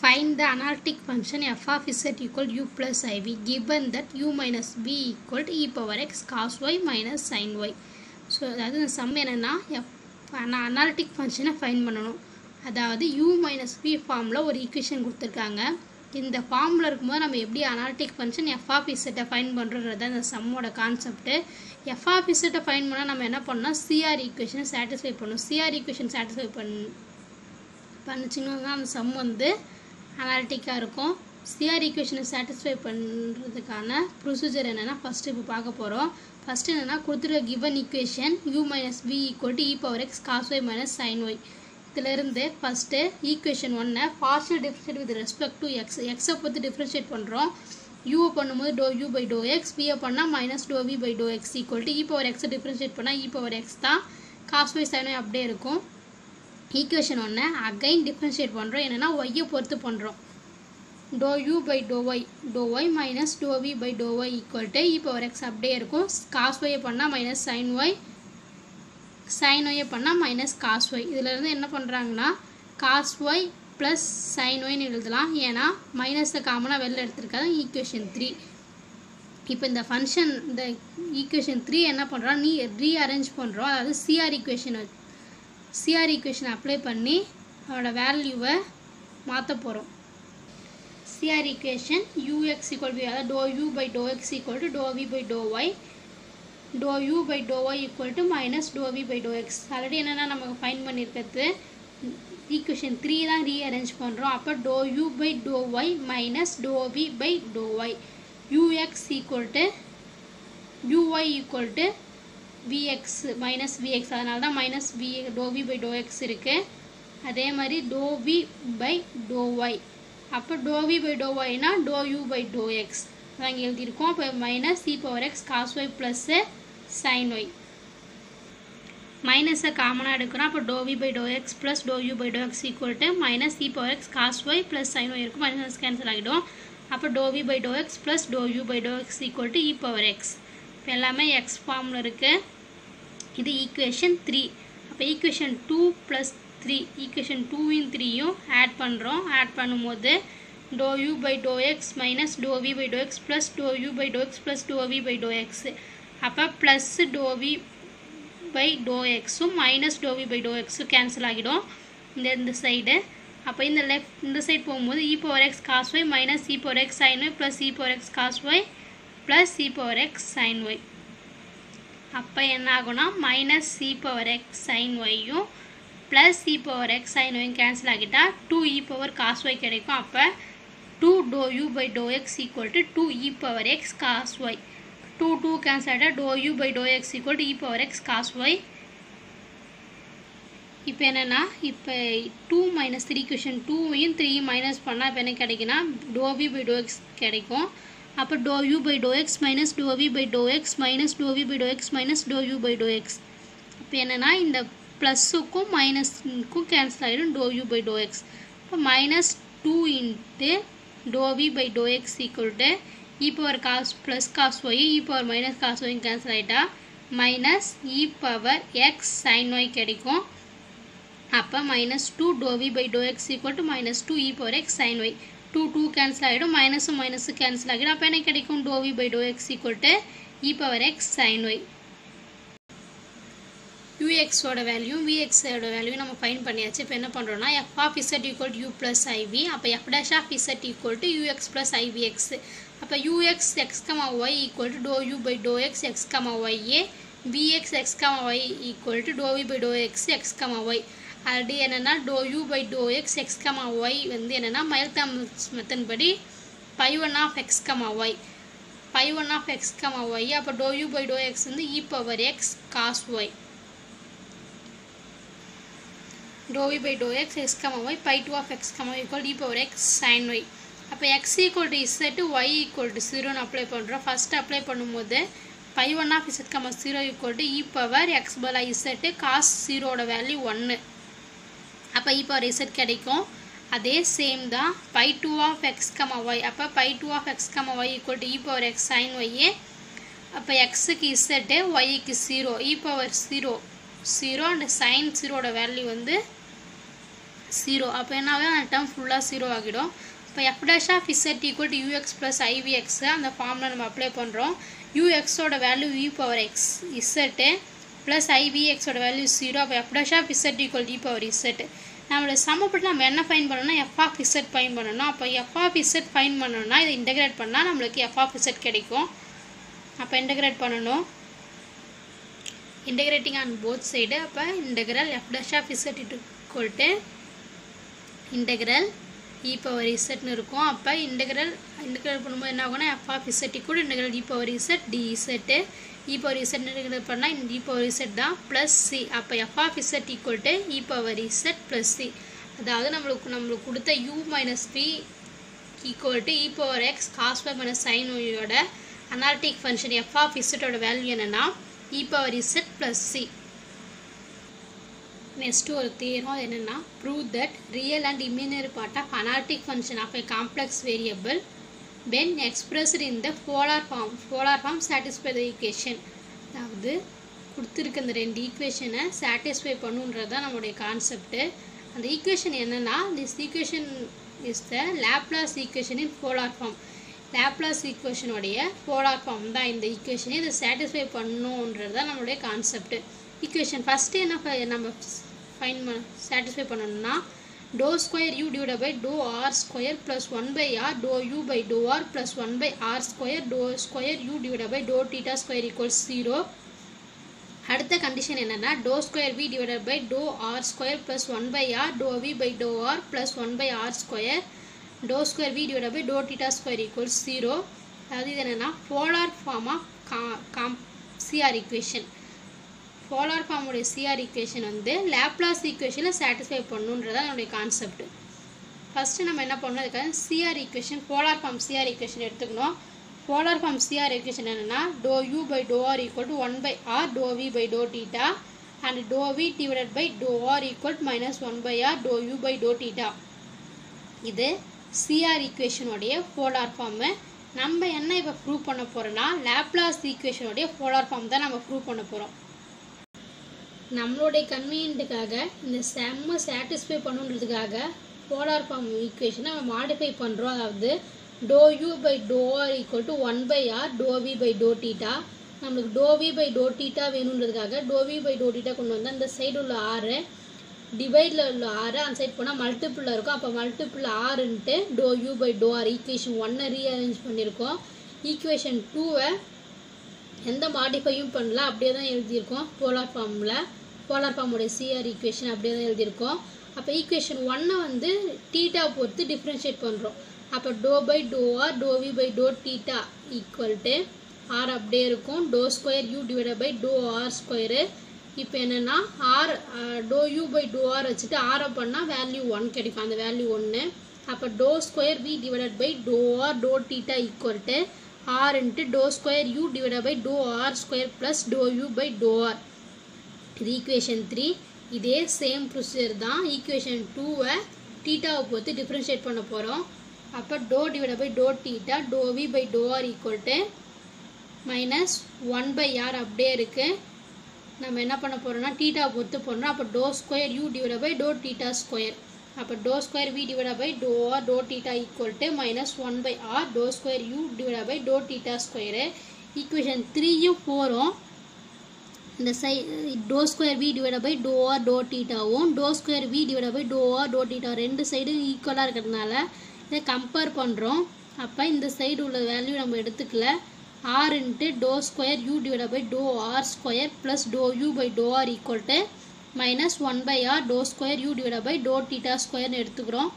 Find the analytic function f of z equal u plus iv given that u minus v equal to e power x cos y minus sin y so அதாவது இந்த some என்னென்னா analytic ஃபங்க்ஷனை fine பண்ணணும் அதாவது u minus v ஃபார்மில் ஒரு equation கொடுத்துருக்காங்க இந்த ஃபார்மில் இருக்கும்போது நம்ம எப்படி அனாலிட்டிக் ஃபங்க்ஷன் எஃப் ஆஃப் இசட்டை ஃபைன் பண்ணுறது இந்த சம்மோட கான்செப்ட்டு எஃப் ஆஃப் இசட்டை ஃபைன் பண்ணால் நம்ம என்ன பண்ணோம் சிஆர் ஈக்குவேஷனை சாட்டிஸ்ஃபை பண்ணணும் சிஆர் ஈக்குவேஷன் சாட்டிஸ்ஃபை பண்ண பண்ணிச்சிங்கன்னா அந்த சம் வந்து அனாலிட்டிக்காக இருக்கும் சிஆர் ஈக்குவேஷனை சாட்டிஸ்ஃபை பண்ணுறதுக்கான ப்ரொசீஜர் என்னென்னா ஃபஸ்ட்டு இப்போ பார்க்க போகிறோம் ஃபஸ்ட்டு என்னென்னா கொடுத்துருக்க given equation u minus v equal to e power x cos y minus sin y இதிலிருந்து ஃபஸ்ட்டு ஈக்குவேஷன் ஒன்னை partial differentiate with respect to x எக்ஸை பொறுத்து டிஃப்ரென்ஷியேட் பண்ணுறோம் யூவை பண்ணும்போது dou u by dou x வியை பண்ணால் minus dou v by dou x equal to e power எக்ஸை டிஃப்ரென்ஷியேட் பண்ணால் இ பவர் எக்ஸ் தான் காஸ் ஒய் சைன் ஒய் அப்படியே இருக்கும் ஈக்குவேஷன் ஒன்று அகைன் டிஃப்ரென்ஷியேட் பண்ணுறோம் என்னென்னா ஒய்யை பொறுத்து பண்ணுறோம் dou u by dou y dou y minus dou v by dou y equal to e power x அப்படியே இருக்கும் காஸ் ஒய்யை பண்ணால் மைனஸ் சைன் ஒய் சைன் ஒய்யை பண்ணால் மைனஸ் காஸ் ஒய் இதிலேருந்து என்ன பண்ணுறாங்கன்னா காஸ் ஒய் ப்ளஸ் சைன் ஒய்னு எழுதலாம் ஏன்னா மைனஸை காமனாக வெளில எடுத்திருக்காது ஈக்குவேஷன் த்ரீ இப்போ இந்த ஃபங்க்ஷன் இந்த ஈக்குவேஷன் த்ரீ என்ன பண்ணுறோம் நீ ரீஅரேஞ்ச் பண்ணுறோம் அதாவது C R equation C R equation apply பண்ணி அதோட வேல்யூவை மாற்ற போகிறோம் C R equation u x equal b அதாவது to u by dou x equal to dou v by dou y dou u by dou y equal to minus dou v by dou x already என்னென்னா நமக்கு fine பண்ணியிருக்கிறது equation three தான் rearrange பண்ணுறோம் அப்போ dou u by dou y minus dou v by dou y u x equal to u y equal to v x minus v x அதனால தான் minus v dou v by dou x இருக்குது அதே மாதிரி dou v by dou y அப்போ dou v by dou ஒய்னா dou u by dou x அதான் இங்கே எழுதியிருக்கோம் அப்போ minus c power x cos y plus sin y மைனஸை காமனாக எடுக்கிறோம் அப்போ dou v by dou x plus to u by dou x equal to minus c power x cos y plus sin y இருக்கும் minus cancel ஆகிடும் அப்போ dou v by dou x plus to u by dou x equal to e power x இப்போ எல்லாமே x ஃபார்மில் இருக்குது இது equation three அப்போ equation two plus three equation டூவையும் த்ரீயும் ஆட் பண்ணுறோம் ஆட் பண்ணும்போது dou u by dou x minus dou v by dou x plus to u by dou x plus to v by dou x அப்போ plus to v by dou எக்ஸும் minus dou v by dou எக்ஸும் cancel ஆகிடும் இந்த இந்த side அப்போ இந்த left இந்த side போகும்போது e power x cos y minus e power x sin y plus e power x cos y plus e power x sin y அப்போ என்ன ஆகும்னா minus c power x sin ஒய்யும் plus e power x sin ஒய்யும் cancel ஆகிட்டால் two e power cos y கிடைக்கும் அப்போ two dou u by dou x equal to two e power x cos y two two cancel ஆகிட்டா to u by dou x equal to e power x cos y இப்போ என்னென்னா இப்போ two minus three question டூவையும் த்ரீயும் minus பண்ணால் இப்போ என்ன கிடைக்குன்னா dou v by dou x கிடைக்கும் அப்போ dou u by dou x minus dou v by dou x minus dou v by dou x minus dou u by dou x இப்போ என்னென்னா இந்த ப்ளஸ்ஸுக்கும் மைனஸ்க்கும் கேன்சல் ஆகிடும் dou u by dou x இப்போ minus two into dou v by dou x equal to e power cos plus cos y e power minus cos y cancel ஆகிட்டா minus e power x sin y கிடைக்கும் அப்போ minus two dou v by dou x equal to minus two e power x sin y two two cancel ஆகிடும் மைனஸும் மைனஸும் cancel ஆகிடும் அப்போ என்ன கிடைக்கும் dou v by dou x equal to e power x sin y யூஎக்ஸோட value விஎக்ஸோட value நம்ம find பண்ணியாச்சு இப்போ என்ன பண்ணுறோம்னா f of z equal u plus i v அப்போ f dash of z equal to u x plus i v x அப்போ u x x comma y equal to dou u by dou x x comma y a v x x comma y equal to dou v by dou x x comma y already என்னென்னா to u by dou x x comma y வந்து என்னென்னா Milne Thomson method படி by one of x comma y phi one of x comma y அப்போ dou u by dou x வந்து e power x cos y dou v by dou x x comma y pi 2 of x comma y equal e power x sin y அப்போ x equal to z y equal to 0 apply பண்ணுறோம் first apply பண்ணும்போது phi one of z comma zero equal to e power x பல z cos ஜீரோட value ஒன்று அப்போ e power z கிடைக்கும் அதே same தான் phi two of x comma y அப்போ phi two of x comma y equal to e power x sine ஒய்யே அப்போ எக்ஸுக்கு இசட்டு ஒய்க்கு zero e power zero zero and sine ஜீரோட வேல்யூ வந்து ஜீரோ அப்போ என்ன ஆகும் அந்த டேர்ம் ஃபுல்லாக ஜீரோ ஆகிடும் இப்போ f dash of z equal to u x plus i v x அந்த ஃபார்மில் நம்ம அப்ளை பண்ணுறோம் யூஎக்ஸோட value e power x z plus ஐவிஎக்ஸோட வேல்யூ ஜீரோ அப்போ f dash of z equal e power z நம்மளோட சமப்பட்டு நம்ம என்ன ஃபைன் பண்ணணும்னா எஃப் ஆஃப் இசட் ஃபைன் பண்ணணும் அப்போ எஃப் ஆஃப் இசட் ஃபைன் பண்ணணும்னா இதை இன்டகிரேட் பண்ணால் நம்மளுக்கு எஃப் ஆஃப் இசட் கிடைக்கும் அப்போ இன்டகிரேட் பண்ணணும் இன்டகிரேட்டிங் ஆன் போத் சைடு அப்போ integral f dash of z equal to integral e power இசட்னு இருக்கும் அப்போ இன்டகிரல் இன்டகிரல் பண்ணும்போது என்ன ஆகும்னா எஃப் ஆஃப் இசட் கூட integral e power z d z e power z integral பண்ணால் இ பவர் இசட் தான் ப்ளஸ் சி அப்போ f of z equal to e power z plus c அதாவது நம்மளுக்கு நம்மளுக்கு கொடுத்த u minus p equal to e power x cos pi minus sine ஒய்யோட analytic function f of இசட்டோட value என்னென்னா e power z plus c next ஒரு theorem என்னென்னா prove that real and imaginary part of analytic function of a complex variable when expressed in the polar form polar form satisfy the equation அதாவது கொடுத்துருக்க இந்த ரெண்டு ஈக்குவேஷனை satisfy பண்ணுன்றது தான் நம்மளுடைய concept அந்த ஈக்குவேஷன் என்னென்னா this equation is the Laplace equation in polar form Laplace ஈக்குவேஷனுடைய போலார் ஃபார்ம் தான் இந்த ஈக்குவேஷனை இதை சாட்டிஸ்ஃபை பண்ணணுன்றது தான் நம்மளுடைய கான்செப்ட் ஈக்குவேஷன் ஃபஸ்ட்டு என்ன ஃப- நம்ம ஃபைன் சாட்டிஸ்ஃபை பண்ணணும்னா do square u divide by to r square plus one by r do u by to r plus one by r square do square u divide by to theta square equals zero அடுத்த condition என்னன்னா do square v divided by to r square plus one by r to v by to r plus one by r square do square v divided by to theta square equals zero அதாவது இது என்னென்னா polar form of காம் CR equation polar ஃபார்முடைய CR equation வந்து Laplace ஈக்குவேஷனை satisfy பண்ணுன்றதான் என்னுடைய concept first நம்ம என்ன பண்ணணும் அதுக்காக CR equation polar form CR equation எடுத்துக்கணும் போலார் ஃபார்ம் சிஆர் ஈக்குவேஷன் என்னென்னா to u by to r equal to one by r to v by to theta and do v divided by to r equal minus one by r do u by to theta இது CR ஈக்குவேஷனுடைய polar form நம்ம என்ன இப்போ prove பண்ண போகிறோம்னா Laplace ஈக்குவேஷனுடைய polar form தான் நம்ம ப்ரூவ் பண்ண போகிறோம் நம்மளுடைய கன்வீனியன்ட்டுக்காக இந்த செம்ம சாட்டிஸ்ஃபை பண்ணுன்றதுக்காக போலார் ஃபார்ம் ஈக்குவேஷனை நம்ம மாடிஃபை பண்ணுறோம் அதாவது to u by to r equal to one by r to v by to theta நம்மளுக்கு do v by to theta வேணுன்றதுக்காக do v by to theta கொண்டு வந்தால் இந்த சைடு உள்ள ஆறு டிவைடில் உள்ள ஆறு அந்த சைடு போனால் மல்டிப்புளில் இருக்கும் அப்போ மல்டிப்புள் ஆறுன்ட்டு do u by to r equation ஒன்னை ரீஅரேஞ்ச் பண்ணியிருக்கோம் ஈக்குவேஷன் டூவை எந்த மாடிஃபையும் பண்ணல அப்படியே தான் எழுதியிருக்கோம் போலார் ஃபார்மில் போலார் ஃபார்முடைய சிஆர் ஈக்குவேஷன் அப்படியே தான் எழுதியிருக்கோம் அப்போ ஈக்குவேஷன் ஒன்னை வந்து டீட்டா பொறுத்து டிஃப்ரென்ஷியேட் பண்ணுறோம் அப்போ do by to r to v by to theta equal to r அப்படியே இருக்கும் do square u divide by to r square இப்போ என்னென்னா r do u by to r வச்சுட்டு ஆரை பண்ணால் வேல்யூ ஒன் கிடைக்கும் அந்த வேல்யூ ஒன்று அப்போ to square v divided by to r to theta equal to r into do square u divided by to r square plus to u by to r இது equation three இதே same procedure தான் equation டூவை டீட்டாவை பொறுத்து differentiate பண்ண போகிறோம் அப்போ do divide by to theta do v by to r equal to minus one by r அப்படியே இருக்குது நம்ம என்ன பண்ண போகிறோம்னா டீட்டா பொறுத்து பண்ணுறோம் அப்போ to square u divide by to theta square அப்போ to square v divide by to r to theta equal to minus one by r to square u divide by to theta square equation த்ரீயும் ஃபோரும் இந்த சை do square v divide by to r do டீட்டாவும் do square v divide by to r to theta ரெண்டு சைடும் ஈக்குவலாக இருக்கிறதுனால இதை கம்பேர் பண்ணுறோம் அப்போ இந்த சைடு உள்ள வேல்யூ நம்ம எடுத்துக்கல r into do square u divide by to r square plus to u by to r equal to minus one by r to square u divide by to theta ஸ்கொயர்னு எடுத்துக்கிறோம்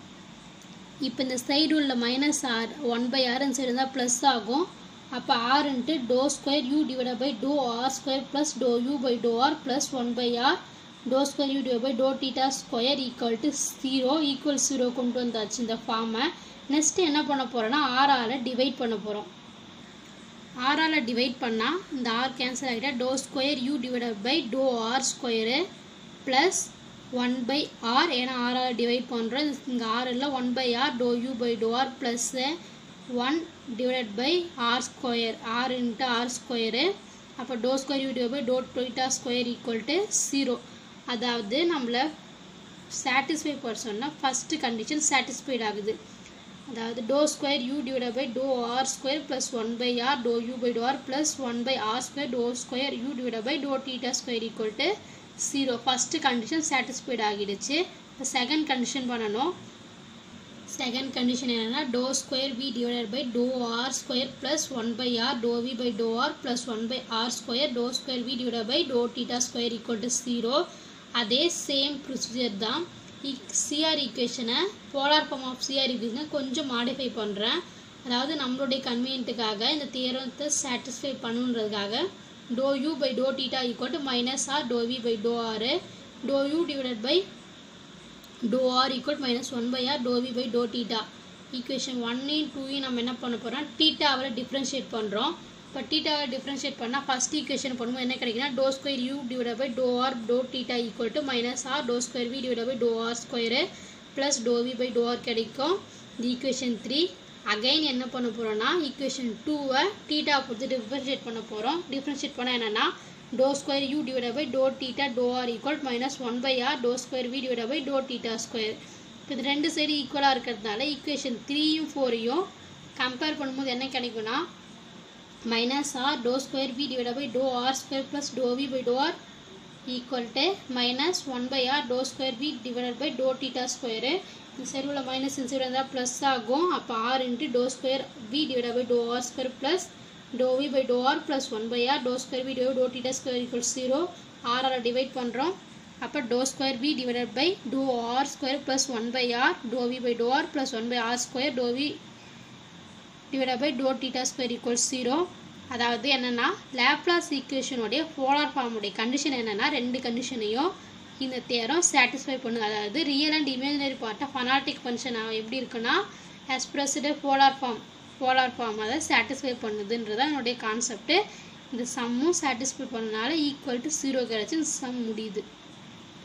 இப்போ இந்த side உள்ள minus r one by r இந்த side இருந்தால் plus ஆகும் அப்போ r into do square u divide by to r square plus to u by to r plus one by r to square u divide by to theta square equal to zero equal zero கொண்டு வந்தாச்சு இந்த ஃபார்மை next என்ன பண்ண போகிறோன்னா ஆறால் divide பண்ண போகிறோம் ஆறால் divide பண்ணால் இந்த ஆர் கேன்சல் ஆகிட்டா do square u divide by to r square plus one by r ஏன்னா ஆறால் டிவைட் பண்ணுறோம் இங்கே ஆர் இல்லை one by r do u by to r plus one divide by r square r into r square அப்போ to square u divide by do theta square equal to zero அதாவது நம்மளை satisfy பர்சன்னா first condition satisfied ஆகுது அதாவது do square u divide by to r square plus one by r do u by to r plus one by r square do square u divide by to theta square equal to zero first condition satisfied ஆகிடுச்சு இப்போ second condition பண்ணணும் second condition என்னென்னா do square v divided by to r square plus one by r to v by to r plus one by r square do square v divide by to theta square equal to zero அதே same procedure தான் CR ஈக்குவேஷனை polar form of CR ஈக்குவேஷனை கொஞ்சம் modify பண்ணுறேன் அதாவது நம்மளுடைய கன்வீனியன்ட்டுக்காக இந்த தியரத்தை சாட்டிஸ்ஃபை பண்ணுன்றதுக்காக do u by to theta equal to minus r to v by to r do u divided by to r equal minus one by r to v by to theta equation ஒன்னையும் டூயும் நம்ம என்ன பண்ண போகிறோம் டீட்டாவில் differentiate பண்ணுறோம் இப்போ டீட்டாவை differentiate பண்ணால் ஃபஸ்ட் ஈக்குவேஷன் பண்ணும்போது என்ன கிடைக்குன்னா doe square u divide by to r to theta equal to minus r to square v divide by to r square plus to v by to r கிடைக்கும் இந்த equation three again என்ன பண்ண போகிறோம்னா equation டூவை theta பொறுத்து differentiate பண்ண போகிறோம் differentiate பண்ணால் என்னென்னா do square u divide by to theta do r equal minus one by r to square v divide by to theta square இப்போ இது ரெண்டு சைடு ஈக்குவலாக இருக்கிறதுனால ஈக்குவேஷன் த்ரீயும் ஃபோரையும் கம்பேர் பண்ணும்போது என்ன கிடைக்கும்னா minus r to square v divide by to r square plus to v by to r equal to minus one by r to square v divide by to theta square இந்த side உள்ள minus இந்த side வந்தால் plus ஆகும் அப்போ r into do square v divide by to r square plus to v by to r plus one by r to square v divide do theta square equal zero ஆரால் divide பண்ணுறோம் அப்போ to square v divided by to r square plus one by r to v by to r plus one by r square doe v divide by to theta square equal zero அதாவது என்னென்னா Laplace ஈக்குவேஷனுடைய polar ஃபார்முடைய condition என்னென்னா ரெண்டு கண்டிஷனையும் இந்த theorem satisfy பண்ணுது அதாவது real and imaginary part of analytic function எப்படி இருக்குன்னா expressed polar form polar form அதை சாட்டிஸ்ஃபை பண்ணுதுன்றது என்னுடைய கான்செப்ட்டு இந்த சம்மும் சாட்டிஸ்ஃபை பண்ணனால ஈக்குவல் டு ஜீரோ கிடச்சி இந்த சம் முடியுது